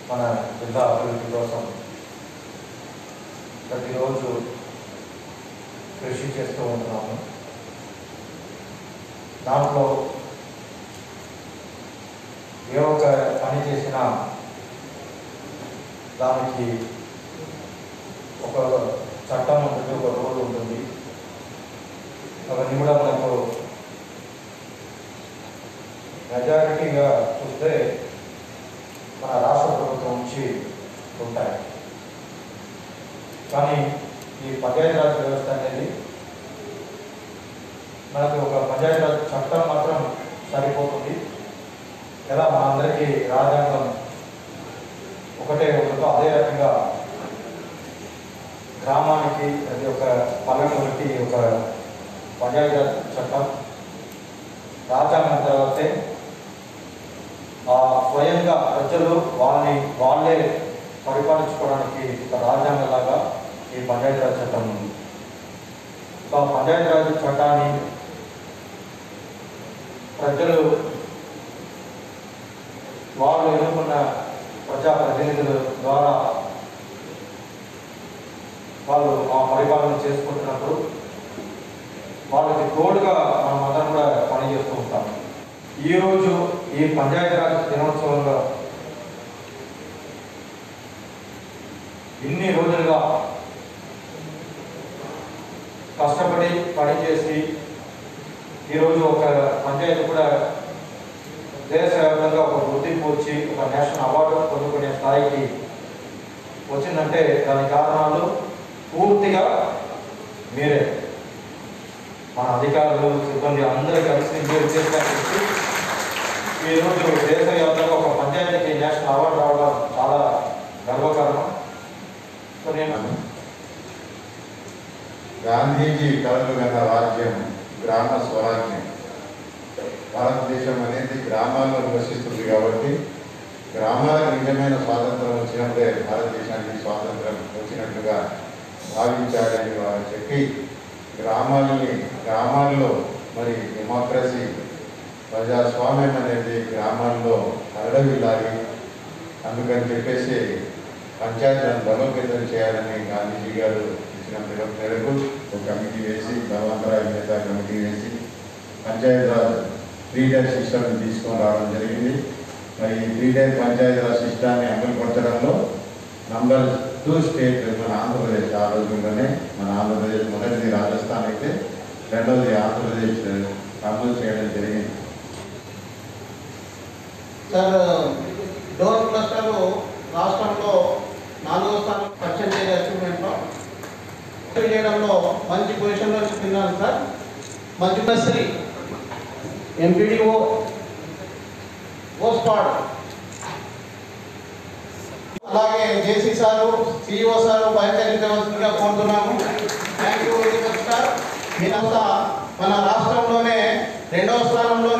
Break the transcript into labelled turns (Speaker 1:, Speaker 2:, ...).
Speaker 1: మన జిల్లా అభివృద్ధి కోసం ప్రతిరోజు కృషి చేస్తూ ఉంటున్నాము దాంట్లో ఏ ఒక్క పని చేసినా దానికి ఒక చట్టం ఉంటుంది ఒక రూల్ ఉంటుంది అవన్నీ కూడా మనకు మెజారిటీగా చూస్తే మన రాష్ట్ర ప్రభుత్వం నుంచి ఉంటాయి కానీ ఈ పంచాయతీరాజ్ వ్యవస్థ అనేది మనకు ఒక పంచాయతీరాజ్ చట్టం మాత్రం సరిపోతుంది ఎలా మనందరికీ రాజ్యాంగం ఒకటే ఉంటుందో అదే రకంగా గ్రామానికి ప్రతి ఒక్క పల్లెటూరికి ఒక పంచాయతీరాజ్ చట్టం రాజ్యాంగం తర్వాతే ఆ స్వయంగా ప్రజలు వాళ్ళని వాళ్ళే పరిపాలించుకోవడానికి ఒక రాజ్యాంగంలాగా ఈ పంచాయతీరాజ్ చట్టం ఉంది సో ఆ పంచాయతీరాజ్ చట్టాన్ని ప్రజలు వాళ్ళు ఎన్నుకున్న ప్రజాప్రతినిధుల ద్వారా వాళ్ళు ఆ పరిపాలన చేసుకుంటున్నప్పుడు వాళ్ళకి తోడుగా మనం అందరం కూడా పనిచేస్తూ ఉంటాం ఈరోజు ఈ పంచాయతీరాజ్ దినోత్సవంలో ఇన్ని రోజులుగా కష్టపడి పనిచేసి ఈరోజు ఒక పంచాయతీ కూడా దేశవ్యాప్తంగా ఒక గుర్తింపు వచ్చి ఒక నేషనల్ అవార్డు పొందుకునే స్థాయికి వచ్చిందంటే దాని కారణాలు పూర్తిగా మీరే మన అధికారులు సిబ్బంది అందరూ కలిసి మీరు చేసిన కృషి ఈరోజు దేశవ్యాప్తంగా ఒక పంచాయతీకి నేషనల్ అవార్డు రావడం చాలా గర్వకారణం సో నేను
Speaker 2: గాంధీజీ కలలు గల రాజ్యం గ్రామ స్వరాజ్యం భారతదేశం అనేది గ్రామాల్లో నివసిస్తుంది కాబట్టి గ్రామాలకు నిజమైన స్వాతంత్రం వచ్చినప్పుడే భారతదేశానికి స్వాతంత్రం వచ్చినట్లుగా భావించాలని వారు చెప్పి గ్రామాలని గ్రామాల్లో మరి డెమోక్రసీ ప్రజాస్వామ్యం అనేది గ్రామాల్లో అరడవిల్లాలి అందుకని చెప్పేసి పంచాయతీలను బలోపేతం చేయాలని గాంధీజీ గారు ఇచ్చిన పిలుపు మేరకు ఒక కమిటీ వేసి భగవంతరాయ నేత కమిటీ వేసి పంచాయతీరాజ్ త్రీ టైర్ సిస్టమ్ తీసుకొని రావడం జరిగింది మరి ఈ త్రీ టైర్ పంచాయతీరాజ్ సిస్టాన్ని అమలుపరచడంలో నంబర్ టూ స్టేట్ మన ఆంధ్రప్రదేశ్ ఆ రోజుల్లోనే మన ఆంధ్రప్రదేశ్ మొదటిది రాజస్థాన్ అయితే రెండవది ఆంధ్రప్రదేశ్ అమలు చేయడం జరిగింది
Speaker 3: సార్ డోర్ క్లస్టర్ రాష్ట్రంలో నాలుగో స్థానం పర్సెంటేజ్ అచీవ్మెంట్లో చేయడంలో మంచి పొజిషన్లో తిన్నాను సార్ మంచి నర్సరీ ఎంపీడీఓ ఓస్పాడ్ అలాగే జేసీ సారు సిఇఓ సారు బయలుదేరించవలసిందిగా కోరుతున్నాము thank you very much sir మీరంతా మన రాష్ట్రంలోనే రెండవ స్థానంలో